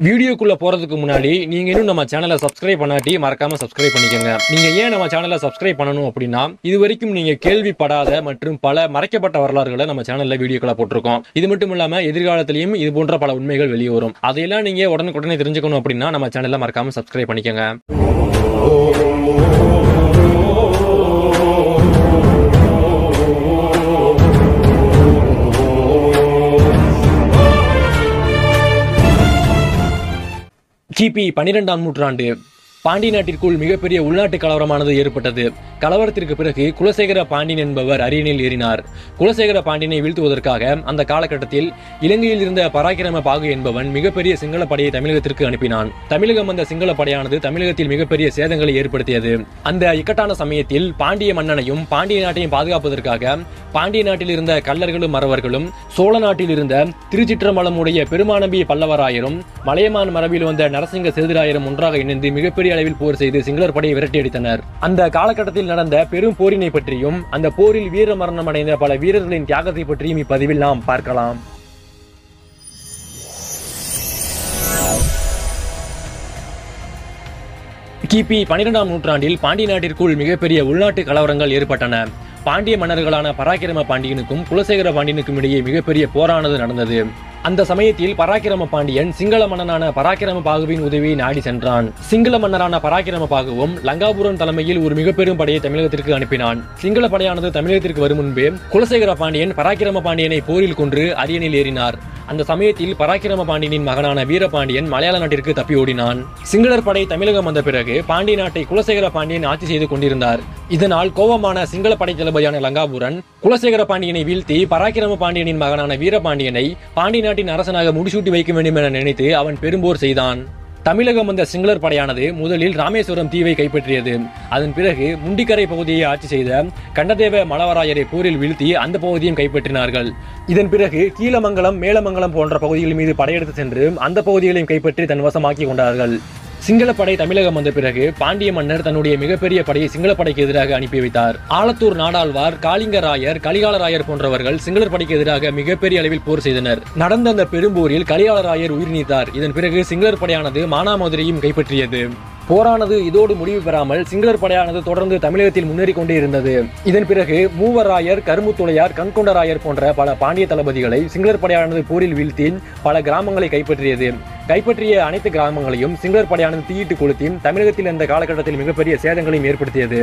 வீடியோக்குள்ள போறதுக்கு முன்னாடி நீங்க இன்னும் நம்ம சேனலை சப்ஸ்கிரைப் பண்ணாட்டி மறக்காம சப்ஸ்கிரைப் பண்ணிக்கோங்க நீங்க ஏன் நம்ம சேனலை சப்ஸ்கிரைப் பண்ணணும் அப்படின்னா இது வரைக்கும் நீங்க கேள்விப்படாத மற்றும் பல மறைக்கப்பட்ட வரலாறுகளை நம்ம சேனல்ல வீடியோக்களை போட்டிருக்கோம் இது மட்டும் இல்லாம எதிர்காலத்திலையும் இது போன்ற பல உண்மைகள் வெளியே வரும் அதையெல்லாம் நீங்க உடனுக்குடனே தெரிஞ்சுக்கணும் அப்படின்னா நம்ம சேனலை மறக்காம சப்ஸ்கிரைப் பண்ணிக்கோங்க கிபி பன்னிரெண்டாம் நூற்றாண்டு பாண்டி நாட்டிற்குள் மிகப்பெரிய உள்நாட்டு கலவரமானது ஏற்பட்டது கலவரத்திற்கு பிறகு குலசேகர பாண்டியன் என்பவர் அரியணையில் ஏறினார் குலசேகர பாண்டியனை வீழ்த்துவதற்காக அந்த காலகட்டத்தில் இலங்கையில் இருந்த பராக்கிரம பாகு என்பவன் மிகப்பெரிய சிங்கள படையை தமிழகத்திற்கு அனுப்பினான் தமிழகம் வந்த சிங்கள படையானது தமிழகத்தில் மிகப்பெரிய சேதங்களை ஏற்படுத்தியது அந்த இக்கட்டான சமயத்தில் பாண்டிய மன்னனையும் பாண்டிய நாட்டையும் பாதுகாப்பதற்காக பாண்டிய நாட்டில் இருந்த கள்ளர்களும் மறவர்களும் சோழ நாட்டில் இருந்த திருச்சிற்றம்பலம் உடைய பெருமானம்பி பல்லவராயரும் மலையமான் மரபில் வந்த நரசிங்க சேதுராயரும் ஒன்றாக இணைந்து மிகப்பெரிய அளவில் போர் செய்து சிங்களர் படையை விரட்டியடித்தனர் அந்த காலகட்டத்தில் நடந்த பெரும் போரினை பற்றியும் அந்த போரில் வீர மரணம் அடைந்த பல வீரர்களின் தியாகத்தை பற்றியும் இப்பதிவில் நாம் பார்க்கலாம் கிபி பன்னிரெண்டாம் நூற்றாண்டில் பாண்டிய நாட்டிற்குள் மிகப்பெரிய உள்நாட்டு கலவரங்கள் ஏற்பட்டன பாண்டிய மன்னர்களான பராக்கிரம பாண்டியனுக்கும் குலசேகர பாண்டியனுக்கும் இடையே மிகப்பெரிய போரானது நடந்தது அந்த சமயத்தில் பராக்கிரம பாண்டியன் சிங்கள மன்னனான பராக்கிரம பாகுவின் உதவியை நாடி சென்றான் சிங்கள மன்னரான பராக்கிரம பாகுவும் லங்காபுரம் தலைமையில் ஒரு மிகப்பெரும் படையை தமிழகத்திற்கு அனுப்பினான் சிங்கள படையானது தமிழகத்திற்கு வரும் முன்பே குலசேகர பாண்டியன் பராக்கிரம பாண்டியனை போரில் கொன்று அரியணையில் ஏறினார் அந்த சமயத்தில் பராக்கிரம பாண்டியனின் மகனான வீரபாண்டியன் மலையாள நாட்டிற்கு தப்பி ஓடினான் சிங்களர் படை தமிழகம் வந்த பிறகு பாண்டிய நாட்டை குலசேகர பாண்டியன் ஆட்சி செய்து கொண்டிருந்தார் இதனால் கோபமான சிங்கள படை தளபதியான லங்காபுரன் குலசேகர பாண்டியனை வீழ்த்தி பராக்கிரம பாண்டியனின் மகனான வீரபாண்டியனை பாண்டிய நாட்டின் அரசனாக முடிசூட்டி வைக்க வேண்டும் என நினைத்து அவன் பெரும்போர் செய்தான் தமிழகம் வந்த சிங்களர் படையானது முதலில் ராமேஸ்வரம் தீவை கைப்பற்றியது அதன் பிறகு முண்டிக்கரை பகுதியை ஆட்சி செய்த கண்டதேவ மலவராயரை போரில் வீழ்த்தி அந்த பகுதியும் கைப்பற்றினார்கள் இதன் பிறகு கீழமங்கலம் மேலமங்கலம் போன்ற பகுதிகள் மீது படையெடுத்து சென்று அந்த பகுதிகளையும் கைப்பற்றி தன் வசமாக்கி கொண்டார்கள் சிங்களப்படை தமிழகம் வந்த பிறகு பாண்டிய மன்னர் தன்னுடைய மிகப்பெரிய படையை சிங்களப்படைக்கு எதிராக அனுப்பி வைத்தார் ஆலத்தூர் நாடாழ்வார் காளிங்கராயர் கலிகாலராயர் போன்றவர்கள் சிங்களர் படைக்கு எதிராக மிகப்பெரிய அளவில் போர் செய்தனர் நடந்த அந்த பெரும்போரில் கலிகாலராயர் உயிர் நீத்தார் இதன் பிறகு சிங்களர் படையானது மானாமதுரையும் கைப்பற்றியது போரானது இதோடு முடிவு பெறாமல் சிங்களர் படையானது தொடர்ந்து தமிழகத்தில் முன்னேறி கொண்டே இருந்தது இதன் பிறகு மூவராயர் கருமுத்துளையார் கண்கொண்டராயர் போன்ற பல பாண்டிய தளபதிகளை சிங்களர் படையானது போரில் வீழ்த்தி பல கிராமங்களை கைப்பற்றியது கைப்பற்றிய அனைத்து கிராமங்களையும் சிங்களர் படையானது தீயிட்டு கொளுத்தி தமிழகத்தில் அந்த காலகட்டத்தில் மிகப்பெரிய சேதங்களையும் ஏற்படுத்தியது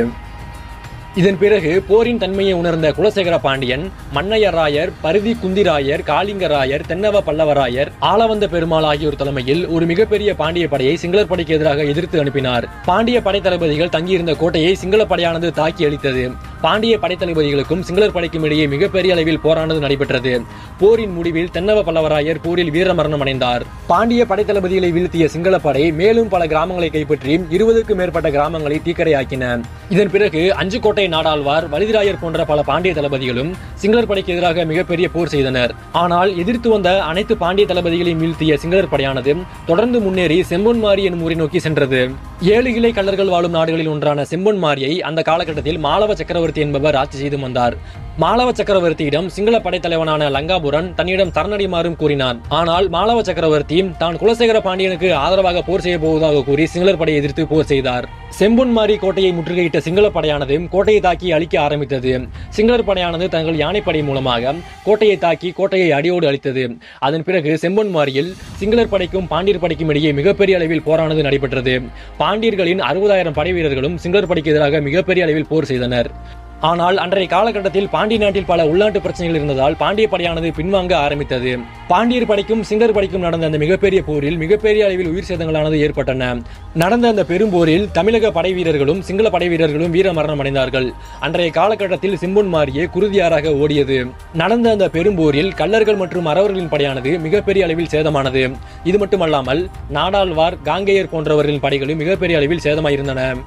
இதன் பிறகு போரின் தன்மையை உணர்ந்த குலசேகர பாண்டியன் மன்னையராயர் பருதி குந்திராயர் காளிங்கராயர் தென்னவ பல்லவராயர் ஆளவந்த பெருமாள் ஆகியோர் தலைமையில் ஒரு மிகப்பெரிய பாண்டிய படையை சிங்களர் படைக்கு எதிராக எதிர்த்து அனுப்பினார் பாண்டிய படை தளபதிகள் தங்கியிருந்த கோட்டையை சிங்கள படையானது தாக்கி அளித்தது பாண்டிய படை தளபதிகளுக்கும் சிங்களர் படைக்கும் இடையே மிகப்பெரிய அளவில் போரானது நடைபெற்றது போரின் முடிவில் தென்னவ பல்லவராயர் போரில் வீரமரணம் அடைந்தார் பாண்டிய படை தளபதிகளை வீழ்த்திய சிங்கள படை மேலும் பல கிராமங்களை கைப்பற்றி இருபதுக்கும் மேற்பட்ட கிராமங்களை தீக்கரையாக்கின இதன் பிறகு அஞ்சு கோட்டை நாடாழ்வார் வலிதிராயர் போன்ற பல பாண்டிய தளபதிகளும் சிங்களர் படைக்கு எதிராக மிகப்பெரிய போர் செய்தனர் ஆனால் எதிர்த்து வந்த அனைத்து பாண்டிய தளபதிகளையும் வீழ்த்திய சிங்களர் படையானது தொடர்ந்து முன்னேறி செம்பொன்மாரி எனும் ஊரை நோக்கி சென்றது ஏழு இலை கள்ளர்கள் வாழும் நாடுகளில் ஒன்றான செம்பொன்மாரியை அந்த காலகட்டத்தில் மாலவ சக்கரவர்த்தி என்பவர் ஆட்சி செய்து வந்தார் மாலவ சக்கரவர்த்தியிடம் சிங்கள படைத்தலைவனான லங்காபுரன் தன்னிடம் சரணடைமாறும் கூறினார் ஆனால் மாலவ சக்கரவர்த்தி தான் குலசேகர பாண்டியனுக்கு ஆதரவாக போர் செய்ய போவதாக கூறி சிங்களர் படையை எதிர்த்து போர் செய்தார் செம்பொன்மாரி கோட்டையை முற்றுகையிட்ட சிங்கள படையானது கோட்டையை தாக்கி அழிக்க ஆரம்பித்தது சிங்களர் படையானது தங்கள் யானைப்படை மூலமாக கோட்டையை தாக்கி கோட்டையை அடியோடு அழித்தது அதன் பிறகு செம்பொன்மாரியில் சிங்களர் படைக்கும் பாண்டியர் படைக்கும் இடையே மிகப்பெரிய அளவில் போரானது நடைபெற்றது பாண்டியர்களின் அறுபதாயிரம் படை வீரர்களும் சிங்களர் படைக்கு எதிராக மிகப்பெரிய அளவில் போர் செய்தனர் ஆனால் அன்றைய காலகட்டத்தில் பாண்டிய நாட்டில் பல உள்நாட்டு பிரச்சனைகள் இருந்ததால் பாண்டிய படையானது பின்வாங்க ஆரம்பித்தது பாண்டியர் படைக்கும் சிங்கர் படைக்கும் நடந்த அந்த மிகப்பெரிய போரில் மிகப்பெரிய அளவில் உயிர் சேதங்களானது ஏற்பட்டன நடந்த அந்த பெரும்போரில் தமிழக படை வீரர்களும் சிங்கள படை வீரர்களும் வீர மரணம் அடைந்தார்கள் அன்றைய காலகட்டத்தில் சிம்பொன் மாறியே குருதியாராக ஓடியது நடந்த அந்த பெரும்போரில் கள்ளர்கள் மற்றும் அரவர்களின் படையானது மிகப்பெரிய அளவில் சேதமானது இது மட்டுமல்லாமல் நாடாழ்வார் காங்கேயர் போன்றவர்களின் படைகளும் மிகப்பெரிய அளவில் சேதமாயிருந்தன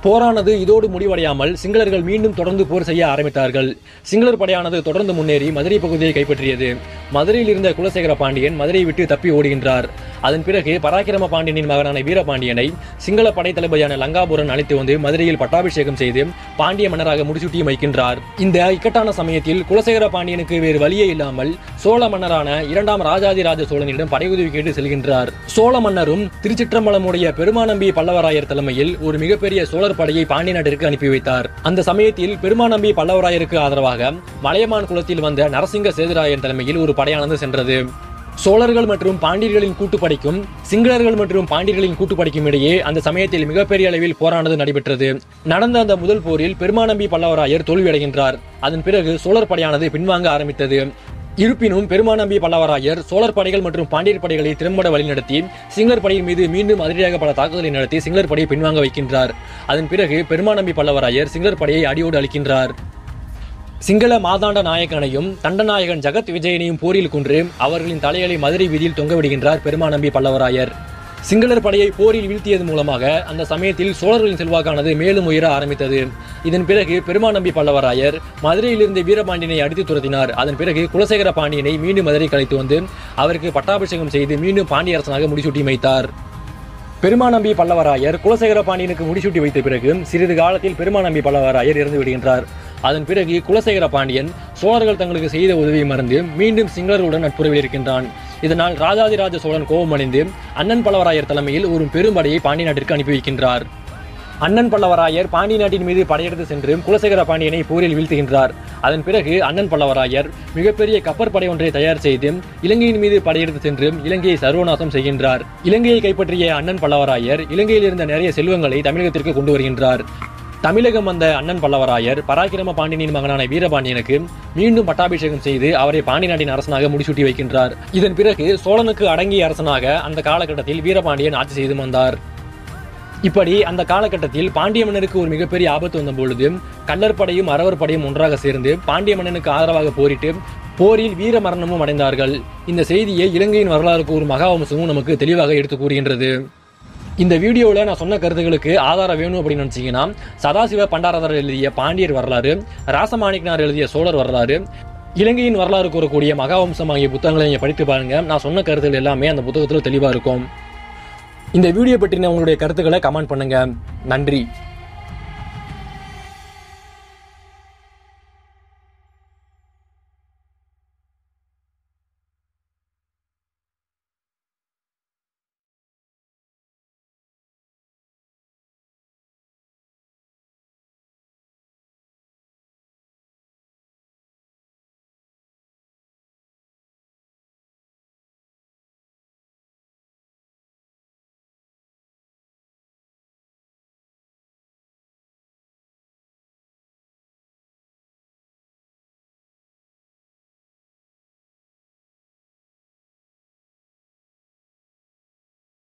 போரானது இதோடு முடிவடையாமல் சிங்களர்கள் மீண்டும் தொடர்ந்து போர் செய்ய ஆரம்பித்தார்கள் சிங்களர் படையானது தொடர்ந்து முன்னேறி மதுரை பகுதியை கைப்பற்றியது மதுரையில் இருந்த குலசேகர பாண்டியன் மதுரையை விட்டு தப்பி ஓடுகின்றார் அதன் பிறகு பராக்கிரம பாண்டியனின் மகனான வீரபாண்டியனை சிங்கள படை தளபதியான லங்காபுரன் அழைத்து வந்து மதுரையில் பட்டாபிஷேகம் செய்து பாண்டிய மன்னராக முடிசூட்டி வைக்கின்றார் இந்த இக்கட்டான சமயத்தில் குலசேகர பாண்டியனுக்கு வேறு வழியே இல்லாமல் சோழ மன்னரான இரண்டாம் ராஜாதிராஜ சோழனிடம் படையுதவி கேட்டு செல்கின்றார் சோழ மன்னரும் திருச்சிற்றம்பலமுடைய பெருமாநம்பி பல்லவராயர் தலைமையில் ஒரு மிகப்பெரிய சோழர் படையை பாண்டிய நாட்டிற்கு அனுப்பி வைத்தார் அந்த சமயத்தில் பெருமாநம்பி பல்லவராயருக்கு ஆதரவாக மலையமான் குலத்தில் வந்த நரசிங்க சேதுராயன் தலைமையில் ஒரு படையானது சென்றது சோழர்கள் மற்றும் பாண்டியர்களின் கூட்டுப்படைக்கும் சிங்களர்கள் மற்றும் பாண்டியர்களின் கூட்டுப்படைக்கும் இடையே அந்த சமயத்தில் மிகப்பெரிய அளவில் போரானது நடைபெற்றது நடந்த அந்த முதல் போரில் பெருமாநம்பி பல்லவராயர் தோல்வியடைகின்றார் அதன் பிறகு சோழர் படையானது பின்வாங்க ஆரம்பித்தது இருப்பினும் பெருமாநம்பி பல்லவராயர் சோழர் படைகள் மற்றும் பாண்டியர் படைகளை திறம்பட வழிநடத்தி சிங்களர் படையின் மீது மீண்டும் அதிரடியாக பல தாக்குதலை நடத்தி சிங்களர் படையை பின்வாங்க வைக்கின்றார் அதன் பிறகு பெருமாநம்பி பல்லவராயர் சிங்களர் படையை அடியோடு அளிக்கின்றார் சிங்கள மாதாண்ட நாயக்கனையும் தண்டநாயகன் ஜகத் விஜயனையும் போரில் கொன்று அவர்களின் தலைகளை மதுரை வீதியில் தொங்கவிடுகின்றார் பெருமாநம்பி பல்லவராயர் சிங்களர் படையை போரில் வீழ்த்தியது மூலமாக அந்த சமயத்தில் சோழர்களின் செல்வாக்கானது மேலும் உயர ஆரம்பித்தது இதன் பிறகு பெருமாநம்பி பல்லவராயர் மதுரையிலிருந்து வீரபாண்டியனை அடித்து துரத்தினார் அதன் பிறகு குலசேகர பாண்டியனை மீண்டும் மதுரை கலைத்து வந்து அவருக்கு பட்டாபிஷேகம் செய்து மீண்டும் பாண்டிய அரசனாக முடிசூட்டி வைத்தார் பெருமாநம்பி பல்லவராயர் குலசேகர பாண்டியனுக்கு முடிசூட்டி வைத்த பிறகு சிறிது காலத்தில் பெருமாநம்பி பல்லவராயர் இறந்து விடுகின்றார் அதன் பிறகு குலசேகர பாண்டியன் சோழர்கள் தங்களுக்கு செய்த உதவியை மறந்து மீண்டும் சிங்களர்களுடன் நட்புறவில் இருக்கின்றான் இதனால் ராஜாதிராஜ சோழன் கோபமடைந்து அண்ணன் பல்லவராயர் தலைமையில் ஒரு பெரும்படையை பாண்டிய நாட்டிற்கு அனுப்பி வைக்கின்றார் அண்ணன் பல்லவராயர் பாண்டிய நாட்டின் மீது படையெடுத்து சென்று குலசேகர பாண்டியனை போரில் வீழ்த்துகின்றார் அதன் பிறகு அண்ணன் பல்லவராயர் மிகப்பெரிய கப்பற்படை ஒன்றை தயார் செய்து இலங்கையின் மீது படையெடுத்து சென்று இலங்கையை சர்வநாசம் செய்கின்றார் இலங்கையை கைப்பற்றிய அண்ணன் பல்லவராயர் இலங்கையில் இருந்த நிறைய செல்வங்களை தமிழகத்திற்கு கொண்டு வருகின்றார் தமிழகம் வந்த அண்ணன் பல்லவராயர் பராக்கிரம பாண்டியனின் மகனான வீரபாண்டியனுக்கு மீண்டும் பட்டாபிஷேகம் செய்து அவரை பாண்டிய நாட்டின் அரசனாக முடிசூட்டி வைக்கின்றார் இதன் பிறகு சோழனுக்கு அடங்கிய அரசனாக அந்த காலகட்டத்தில் வீரபாண்டியன் ஆட்சி செய்து வந்தார் இப்படி அந்த காலகட்டத்தில் பாண்டிய மன்னருக்கு ஒரு மிகப்பெரிய ஆபத்து வந்த பொழுது கள்ளர் படையும் அரவர் படையும் ஒன்றாக சேர்ந்து பாண்டிய மன்னனுக்கு ஆதரவாக போரிட்டு போரில் வீர மரணமும் அடைந்தார்கள் இந்த செய்தியை இலங்கையின் வரலாறுக்கு ஒரு மகாவம்சமும் நமக்கு தெளிவாக எடுத்து கூறுகின்றது இந்த வீடியோவில் நான் சொன்ன கருத்துக்களுக்கு ஆதாரம் வேணும் அப்படின்னு நினச்சிங்கன்னா சதாசிவ பண்டாரதர் எழுதிய பாண்டியர் வரலாறு ராசமாணிக்கனார் எழுதிய சோழர் வரலாறு இலங்கையின் வரலாறு கூறக்கூடிய மகாவம்சம் ஆகிய புத்தகங்களை நீங்கள் படித்து பாருங்க நான் சொன்ன கருத்துக்கள் எல்லாமே அந்த புத்தகத்தில் தெளிவாக இருக்கும் இந்த வீடியோ பற்றின உங்களுடைய கருத்துக்களை கமெண்ட் பண்ணுங்க நன்றி